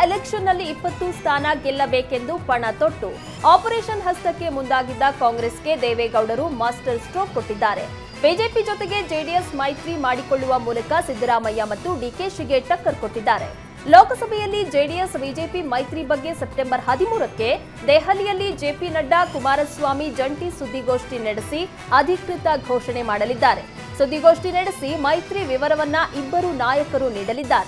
ಎಲೆಕ್ಷನ್ನಲ್ಲಿ ಇಪ್ಪತ್ತು ಸ್ಥಾನ ಗೆಲ್ಲಬೇಕೆಂದು ಪಣ ತೊಟ್ಟು ಆಪರೇಷನ್ ಹಸ್ತಕ್ಕೆ ಮುಂದಾಗಿದ್ದ ಕಾಂಗ್ರೆಸ್ಗೆ ದೇವೇಗೌಡರು ಮಾಸ್ಟರ್ ಸ್ಟ್ರೋಕ್ ಕೊಟ್ಟಿದ್ದಾರೆ ಬಿಜೆಪಿ ಜೊತೆಗೆ ಜೆಡಿಎಸ್ ಮೈತ್ರಿ ಮಾಡಿಕೊಳ್ಳುವ ಮೂಲಕ ಸಿದ್ದರಾಮಯ್ಯ ಮತ್ತು ಡಿಕೆಶಿಗೆ ಟಕ್ಕರ್ ಕೊಟ್ಟಿದ್ದಾರೆ ಲೋಕಸಭೆಯಲ್ಲಿ ಜೆಡಿಎಸ್ ಬಿಜೆಪಿ ಮೈತ್ರಿ ಬಗ್ಗೆ ಸೆಪ್ಟೆಂಬರ್ ಹದಿಮೂರಕ್ಕೆ ದೆಹಲಿಯಲ್ಲಿ ಜೆಪಿ ನಡ್ಡಾ ಕುಮಾರಸ್ವಾಮಿ ಜಂಟಿ ಸುದ್ದಿಗೋಷ್ಠಿ ನಡೆಸಿ ಅಧಿಕೃತ ಘೋಷಣೆ ಮಾಡಲಿದ್ದಾರೆ ಸುದ್ದಿಗೋಷ್ಠಿ ನಡೆಸಿ ಮೈತ್ರಿ ವಿವರವನ್ನ ಇಬ್ಬರು ನಾಯಕರು ನೀಡಲಿದ್ದಾರೆ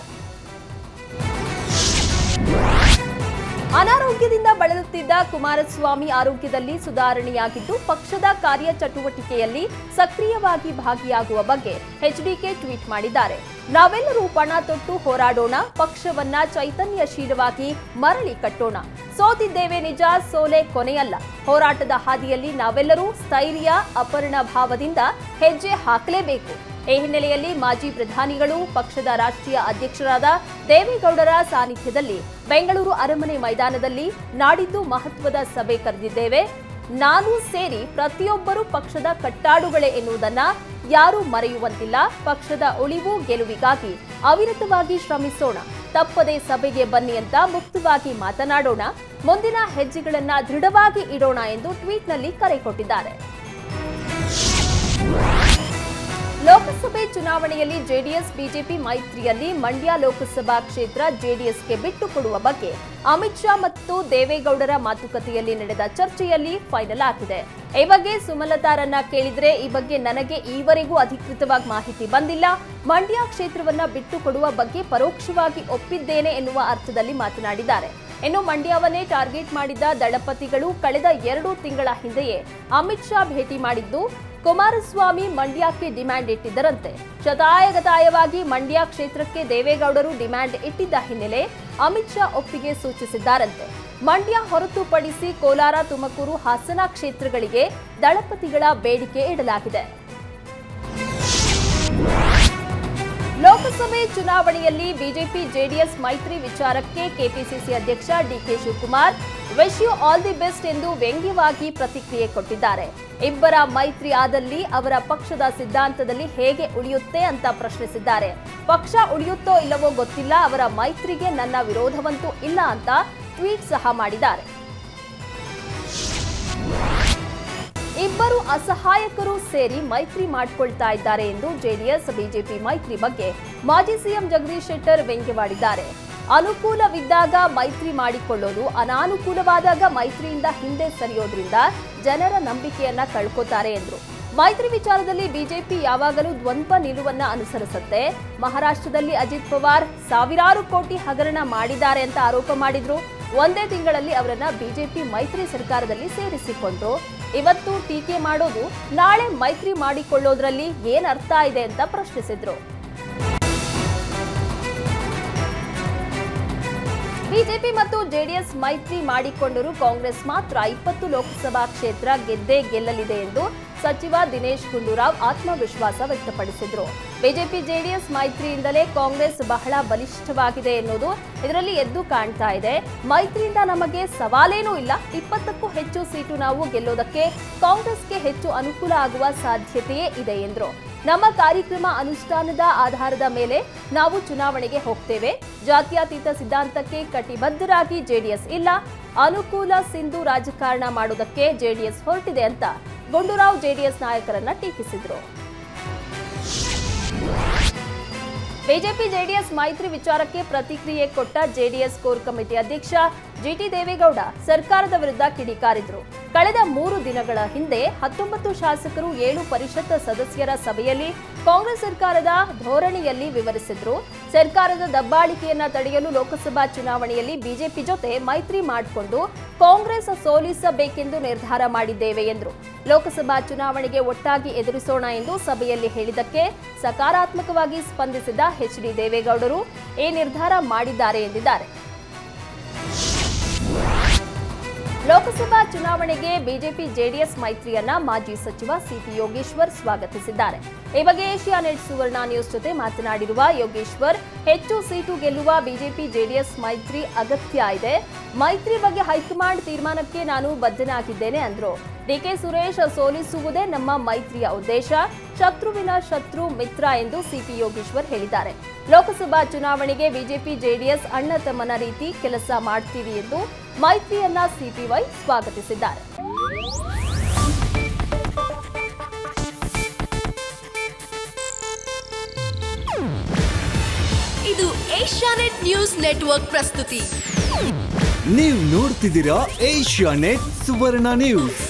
ಅನಾರೋಗ್ಯದಿಂದ ಬಳಲುತ್ತಿದ್ದ ಕುಮಾರಸ್ವಾಮಿ ಆರೋಗ್ಯದಲ್ಲಿ ಸುಧಾರಣೆಯಾಗಿದ್ದು ಪಕ್ಷದ ಕಾರ್ಯಚಟುವಟಿಕೆಯಲ್ಲಿ ಸಕ್ರಿಯವಾಗಿ ಭಾಗಿಯಾಗುವ ಬಗ್ಗೆ ಎಚ್ಡಿಕೆ ಟ್ವೀಟ್ ಮಾಡಿದ್ದಾರೆ ನಾವೆಲ್ಲರೂ ಪಣ ತೊಟ್ಟು ಹೋರಾಡೋಣ ಪಕ್ಷವನ್ನ ಚೈತನ್ಯಶೀಲವಾಗಿ ಮರಳಿ ಕಟ್ಟೋಣ ಸೋತಿದ್ದೇವೆ ನಿಜ ಸೋಲೆ ಕೊನೆಯಲ್ಲ ಹೋರಾಟದ ಹಾದಿಯಲ್ಲಿ ನಾವೆಲ್ಲರೂ ಸ್ಥೈರ್ಯ ಅಪರ್ಣ ಭಾವದಿಂದ ಹೆಜ್ಜೆ ಹಾಕಲೇಬೇಕು ಈ ಹಿನ್ನೆಲೆಯಲ್ಲಿ ಮಾಜಿ ಪ್ರಧಾನಿಗಳು ಪಕ್ಷದ ರಾಷ್ಟ್ರೀಯ ಅಧ್ಯಕ್ಷರಾದ ದೇವೇಗೌಡರ ಸಾನ್ನಿಧ್ಯದಲ್ಲಿ ಬೆಂಗಳೂರು ಅರಮನೆ ಮೈದಾನದಲ್ಲಿ ನಾಡಿದ್ದು ಮಹತ್ವದ ಸಭೆ ಕರೆದಿದ್ದೇವೆ ನಾನು ಸೇರಿ ಪ್ರತಿಯೊಬ್ಬರು ಪಕ್ಷದ ಕಟ್ಟಾಡುಗಳೇ ಎನ್ನುವುದನ್ನ ಯಾರೂ ಮರೆಯುವಂತಿಲ್ಲ ಪಕ್ಷದ ಉಳಿವು ಗೆಲುವಿಗಾಗಿ ಅವಿರತವಾಗಿ ಶ್ರಮಿಸೋಣ ತಪ್ಪದೆ ಸಭೆಗೆ ಬನ್ನಿ ಅಂತ ಮುಕ್ತವಾಗಿ ಮಾತನಾಡೋಣ ಮುಂದಿನ ಹೆಜ್ಜೆಗಳನ್ನ ದೃಢವಾಗಿ ಇಡೋಣ ಎಂದು ಟ್ವೀಟ್ನಲ್ಲಿ ಕರೆ ಕೊಟ್ಟಿದ್ದಾರೆ ಲೋಕಸಭೆ ಚುನಾವಣೆಯಲ್ಲಿ ಜೆಡಿಎಸ್ ಬಿಜೆಪಿ ಮೈತ್ರಿಯಲ್ಲಿ ಮಂಡ್ಯ ಲೋಕಸಭಾ ಕ್ಷೇತ್ರ ಜೆಡಿಎಸ್ಗೆ ಬಿಟ್ಟು ಕೊಡುವ ಬಗ್ಗೆ ಅಮಿತ್ ಶಾ ಮತ್ತು ದೇವೇಗೌಡರ ಮಾತುಕತೆಯಲ್ಲಿ ನಡೆದ ಚರ್ಚೆಯಲ್ಲಿ ಫೈನಲ್ ಆಗಿದೆ ಈ ಬಗ್ಗೆ ಸುಮಲತಾರನ್ನ ಕೇಳಿದ್ರೆ ಈ ಬಗ್ಗೆ ನನಗೆ ಈವರೆಗೂ ಅಧಿಕೃತವಾಗಿ ಮಾಹಿತಿ ಬಂದಿಲ್ಲ ಮಂಡ್ಯ ಕ್ಷೇತ್ರವನ್ನ ಬಿಟ್ಟು ಕೊಡುವ ಬಗ್ಗೆ ಪರೋಕ್ಷವಾಗಿ ಒಪ್ಪಿದ್ದೇನೆ ಎನ್ನುವ ಅರ್ಥದಲ್ಲಿ ಮಾತನಾಡಿದ್ದಾರೆ ಇನ್ನು ಮಂಡ್ಯವನ್ನೇ ಟಾರ್ಗೆಟ್ ಮಾಡಿದ್ದ ದಳಪತಿಗಳು ಕಳೆದ ಎರಡು ತಿಂಗಳ ಹಿಂದೆಯೇ ಅಮಿತ್ ಶಾ ಭೇಟಿ ಮಾಡಿದ್ದು ಕುಮಾರಸ್ವಾಮಿ ಮಂಡ್ಯಕ್ಕೆ ಡಿಮ್ಯಾಂಡ್ ಇಟ್ಟಿದ್ದರಂತೆ ಶತಾಯಗತಾಯವಾಗಿ ಮಂಡ್ಯ ಕ್ಷೇತ್ರಕ್ಕೆ ದೇವೇಗೌಡರು ಡಿಮ್ಯಾಂಡ್ ಇಟ್ಟಿದ್ದ ಹಿನ್ನೆಲೆ ಅಮಿತ್ ಶಾ ಒಪ್ಪಿಗೆ ಸೂಚಿಸಿದ್ದಾರಂತೆ ಮಂಡ್ಯ ಹೊರತುಪಡಿಸಿ ಕೋಲಾರ ತುಮಕೂರು ಹಾಸನ ಕ್ಷೇತ್ರಗಳಿಗೆ ದಳಪತಿಗಳ ಬೇಡಿಕೆ ಇಡಲಾಗಿದೆ ಲೋಕಸಭೆ ಚುನಾವಣೆಯಲ್ಲಿ ಬಿಜೆಪಿ ಜೆಡಿಎಸ್ ಮೈತ್ರಿ ವಿಚಾರಕ್ಕೆ ಕೆಪಿಸಿಸಿ ಅಧ್ಯಕ್ಷ DK Shivakumar wish you all the best ಎಂದು ವ್ಯಂಗ್ಯವಾಗಿ ಪ್ರತಿಕ್ರಿಯೆ ಕೊಟ್ಟಿದ್ದಾರೆ ಇಬ್ಬರ ಮೈತ್ರಿ ಆದಲ್ಲಿ ಅವರ ಪಕ್ಷದ ಸಿದ್ಧಾಂತದಲ್ಲಿ ಹೇಗೆ ಉಳಿಯುತ್ತೆ ಅಂತ ಪ್ರಶ್ನಿಸಿದ್ದಾರೆ ಪಕ್ಷ ಉಳಿಯುತ್ತೋ ಇಲ್ಲವೋ ಗೊತ್ತಿಲ್ಲ ಅವರ ಮೈತ್ರಿಗೆ ನನ್ನ ವಿರೋಧವಂತೂ ಇಲ್ಲ ಅಂತ ಟ್ವೀಟ್ ಸಹ ಮಾಡಿದ್ದಾರೆ ಇಬ್ಬರು ಅಸಹಾಯಕರು ಸೇರಿ ಮೈತ್ರಿ ಮಾಡಿಕೊಳ್ತಾ ಇದ್ದಾರೆ ಎಂದು ಜೆಡಿಎಸ್ ಬಿಜೆಪಿ ಮೈತ್ರಿ ಬಗ್ಗೆ ಮಾಜಿ ಸಿಎಂ ಜಗದೀಶ್ ಶೆಟ್ಟರ್ ವ್ಯಂಗ್ಯವಾಡಿದ್ದಾರೆ ಅನುಕೂಲವಿದ್ದಾಗ ಮೈತ್ರಿ ಮಾಡಿಕೊಳ್ಳೋದು ಅನಾನುಕೂಲವಾದಾಗ ಮೈತ್ರಿಯಿಂದ ಹಿಂದೆ ಸರಿಯೋದ್ರಿಂದ ಜನರ ನಂಬಿಕೆಯನ್ನ ಕಳ್ಕೋತಾರೆ ಎಂದರು ಮೈತ್ರಿ ವಿಚಾರದಲ್ಲಿ ಬಿಜೆಪಿ ಯಾವಾಗಲೂ ದ್ವಂದ್ವ ನಿಲುವನ್ನ ಅನುಸರಿಸುತ್ತೆ ಮಹಾರಾಷ್ಟ್ರದಲ್ಲಿ ಅಜಿತ್ ಪವಾರ್ ಸಾವಿರಾರು ಕೋಟಿ ಹಗರಣ ಮಾಡಿದ್ದಾರೆ ಅಂತ ಆರೋಪ ಮಾಡಿದ್ರು ಒಂದೇ ತಿಂಗಳಲ್ಲಿ ಅವರನ್ನ ಬಿಜೆಪಿ ಮೈತ್ರಿ ಸರ್ಕಾರದಲ್ಲಿ ಸೇರಿಸಿಕೊಂಡ್ರು ಇವತ್ತು ಟೀಕೆ ಮಾಡೋದು ನಾಳೆ ಮೈತ್ರಿ ಮಾಡಿಕೊಳ್ಳೋದ್ರಲ್ಲಿ ಏನ್ ಅರ್ಥ ಇದೆ ಅಂತ ಪ್ರಶ್ನಿಸಿದ್ರು ಬಿಜೆಪಿ ಮತ್ತು ಜೆಡಿಎಸ್ ಮೈತ್ರಿ ಮಾಡಿಕೊಂಡರೂ ಕಾಂಗ್ರೆಸ್ ಮಾತ್ರ ಇಪ್ಪತ್ತು ಲೋಕಸಭಾ ಕ್ಷೇತ್ರ ಗೆದ್ದೇ ಗೆಲ್ಲಲಿದೆ ಎಂದು ಸಚಿವ ದಿನೇಶ್ ಗುಂಡೂರಾವ್ ಆತ್ಮವಿಶ್ವಾಸ ವ್ಯಕ್ತಪಡಿಸಿದ್ರು ಬಿಜೆಪಿ ಜೆಡಿಎಸ್ ಮೈತ್ರಿಯಿಂದಲೇ ಕಾಂಗ್ರೆಸ್ ಬಹಳ ಬಲಿಷ್ಠವಾಗಿದೆ ಎನ್ನುವುದು ಇದರಲ್ಲಿ ಎದ್ದು ಕಾಣ್ತಾ ಇದೆ ಮೈತ್ರಿಯಿಂದ ನಮಗೆ ಸವಾಲೇನೂ ಇಲ್ಲ ಇಪ್ಪತ್ತಕ್ಕೂ ಹೆಚ್ಚು ಸೀಟು ನಾವು ಗೆಲ್ಲೋದಕ್ಕೆ ಕಾಂಗ್ರೆಸ್ಗೆ ಹೆಚ್ಚು ಅನುಕೂಲ ಆಗುವ ಸಾಧ್ಯತೆಯೇ ಇದೆ ಎಂದರು ನಮ್ಮ ಕಾರ್ಯಕ್ರಮ ಅನುಷ್ಠಾನದ ಆಧಾರದ ಮೇಲೆ ನಾವು ಚುನಾವಣೆಗೆ ಹೋಗ್ತೇವೆ ಜಾತ್ಯತೀತ ಸಿದ್ಧಾಂತಕ್ಕೆ ಕಟಿಬದ್ಧರಾಗಿ ಜೆಡಿಎಸ್ ಇಲ್ಲ ಅನುಕೂಲ ಸಿಂಧು ರಾಜಕಾರಣ ಮಾಡೋದಕ್ಕೆ ಜೆಡಿಎಸ್ ಹೊರಟಿದೆ ಅಂತ ಗುಂಡೂರಾವ್ ಜೆಡಿಎಸ್ ನಾಯಕರನ್ನ ಟೀಕಿಸಿದ್ರು ಬಿಜೆಪಿ ಜೆಡಿಎಸ್ ಮೈತ್ರಿ ವಿಚಾರಕ್ಕೆ ಪ್ರತಿಕ್ರಿಯೆ ಕೊಟ್ಟ ಜೆಡಿಎಸ್ ಕೋರ್ ಕಮಿಟಿ ಅಧ್ಯಕ್ಷ ಜಿಟಿ ದೇವೇಗೌಡ ಸರ್ಕಾರದ ವಿರುದ್ಧ ಕಿಡಿಕಾರಿದ್ರು ಕಳೆದ ಮೂರು ದಿನಗಳ ಹಿಂದೆ ಹತ್ತೊಂಬತ್ತು ಶಾಸಕರು ಏಳು ಪರಿಷತ್ ಸದಸ್ಯರ ಸಭೆಯಲ್ಲಿ ಕಾಂಗ್ರೆಸ್ ಸರ್ಕಾರದ ಧೋರಣೆಯಲ್ಲಿ ವಿವರಿಸಿದ್ರು ಸರ್ಕಾರದ ದಬ್ಬಾಳಿಕೆಯನ್ನ ತಡೆಯಲು ಲೋಕಸಭಾ ಚುನಾವಣೆಯಲ್ಲಿ ಬಿಜೆಪಿ ಜೊತೆ ಮೈತ್ರಿ ಮಾಡಿಕೊಂಡು ಕಾಂಗ್ರೆಸ್ ಸೋಲಿಸಬೇಕೆಂದು ನಿರ್ಧಾರ ಮಾಡಿದ್ದೇವೆ ಎಂದರು ಲೋಕಸಭಾ ಚುನಾವಣೆಗೆ ಒಟ್ಟಾಗಿ ಎದುರಿಸೋಣ ಎಂದು ಸಭೆಯಲ್ಲಿ ಹೇಳಿದ್ದಕ್ಕೆ ಸಕಾರಾತ್ಮಕವಾಗಿ ಸ್ಪಂದಿಸಿದ ಎಚ್ ಡಿ ದೇವೇಗೌಡರು ಈ ನಿರ್ಧಾರ ಮಾಡಿದ್ದಾರೆ ಎಂದಿದ್ದಾರೆ ಲೋಕಸಭಾ ಚುನಾವಣೆಗೆ ಬಿಜೆಪಿ ಜೆಡಿಎಸ್ ಮೈತ್ರಿಯನ್ನ ಮಾಜಿ ಸಚಿವ ಸಿಪಿ ಯೋಗೇಶ್ವರ್ ಸ್ವಾಗತಿಸಿದ್ದಾರೆ ಈ ಬಗ್ಗೆ ಏಷ್ಯಾ ನೆಟ್ ಸುವರ್ಣ ನ್ಯೂಸ್ ಜೊತೆ ಮಾತನಾಡಿರುವ ಯೋಗೇಶ್ವರ್ ಹೆಚ್ಚು ಸೀಟು ಗೆಲ್ಲುವ ಬಿಜೆಪಿ ಜೆಡಿಎಸ್ ಮೈತ್ರಿ ಅಗತ್ಯ ಇದೆ ಮೈತ್ರಿ ಬಗ್ಗೆ ಹೈಕಮಾಂಡ್ ತೀರ್ಮಾನಕ್ಕೆ ನಾನು ಬದ್ಧನಾಗಿದ್ದೇನೆ ಅಂದ್ರು ಡಿಕೆ ಸುರೇಶ್ ಸೋಲಿಸುವುದೇ ನಮ್ಮ ಮೈತ್ರಿಯ ಉದ್ದೇಶ ಶತ್ರುವಿನ ಶತ್ರು ಮಿತ್ರ ಎಂದು ಸಿಪಿ ಯೋಗೇಶ್ವರ್ ಹೇಳಿದ್ದಾರೆ ಲೋಕಸಭಾ ಚುನಾವಣೆಗೆ ಬಿಜೆಪಿ ಜೆಡಿಎಸ್ ಅಣ್ಣ ತಮ್ಮನ ರೀತಿ ಕೆಲಸ ಮಾಡ್ತೀವಿ ಎಂದು ಮೈತ್ರಿಯನ್ನ ಸಿಪಿವೈ ಸ್ವಾಗತಿಸಿದ್ದಾರೆ ಇದು ಏಷ್ಯಾನೆಟ್ ನ್ಯೂಸ್ ನೆಟ್ವರ್ಕ್ ಪ್ರಸ್ತುತಿ ನೀವು ನೋಡ್ತಿದ್ದೀರಾ ಏಷ್ಯಾ ನೆಟ್ ಸುವರ್ಣ ನ್ಯೂಸ್